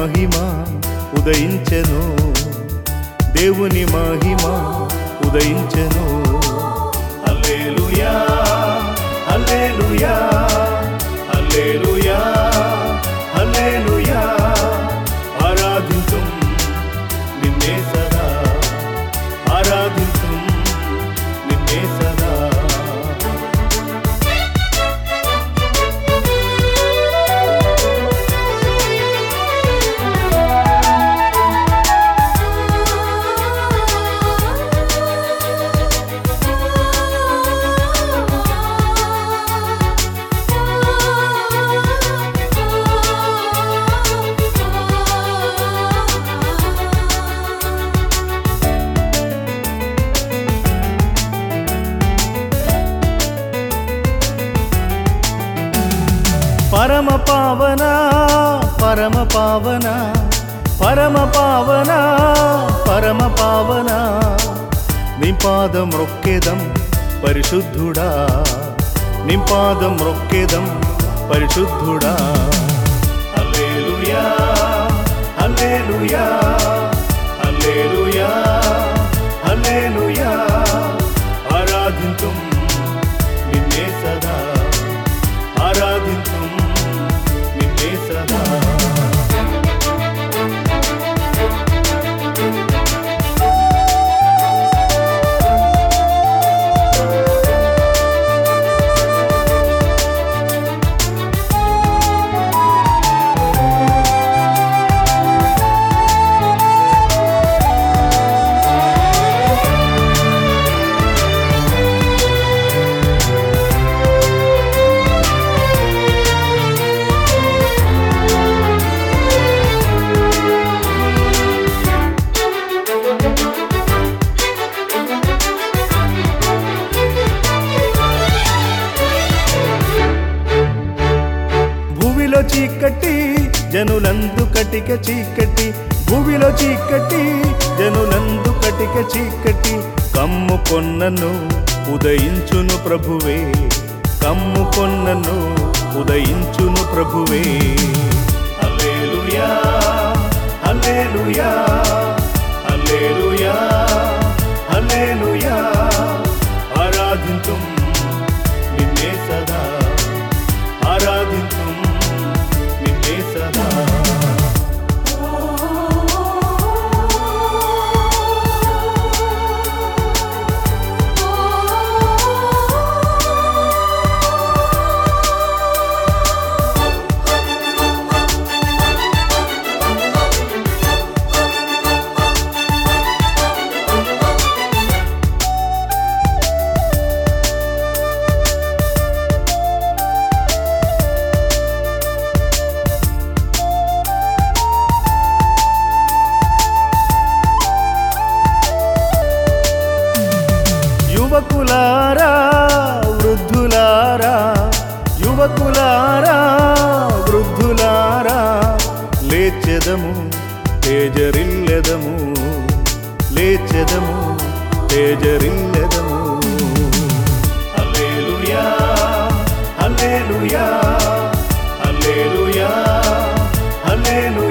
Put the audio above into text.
మహిమ ఉదయించెను దేవుని మహిమ ఉదయించెను హల్లెలూయా హల్లెలూయా హల్లెలూయా హల్లెలూయా ఆరాధించుం నిన్నే సదా ఆరాధించుం నిన్నే సదా పరమ పావన పరమ పావన పరమ పావన పరమ పావన నింపాదం రొక్కెదం పరిశుద్ధుడా నింపాదం రొక్కెదం పరిశుద్ధుడా హల్లెలూయా హల్లెలూయా హల్లెలూయా హల్లెలూయా ఆరాధించుం నిన్నే సదా ఆరాధించుం నిన్నే సదా భూమిలో చీకటి జనులందు కటిక చీకటి భూమిలో చీకటి జనులందు కటిక చీకటి కమ్ము కొన్నను ఉదయించును ప్రభువే కమ్ము కొన్నను ఉదయించును ప్రభువే హల్లెలూయా హల్లెలూయా హల్లెలూయా హల్లెలూయా ఆరాధించుం నిన్నే సదా ఆరాధించుం నిన్నే సదా యువకులారా వృద్ధులారా యువకులారా వృద్ధులారా లేచెదము తేజరిల్లెదము లేచెదము తేజరిల్లెదము హల్లెలూయా హల్లెలూయా హల్లెలూయా హల్లెలూయా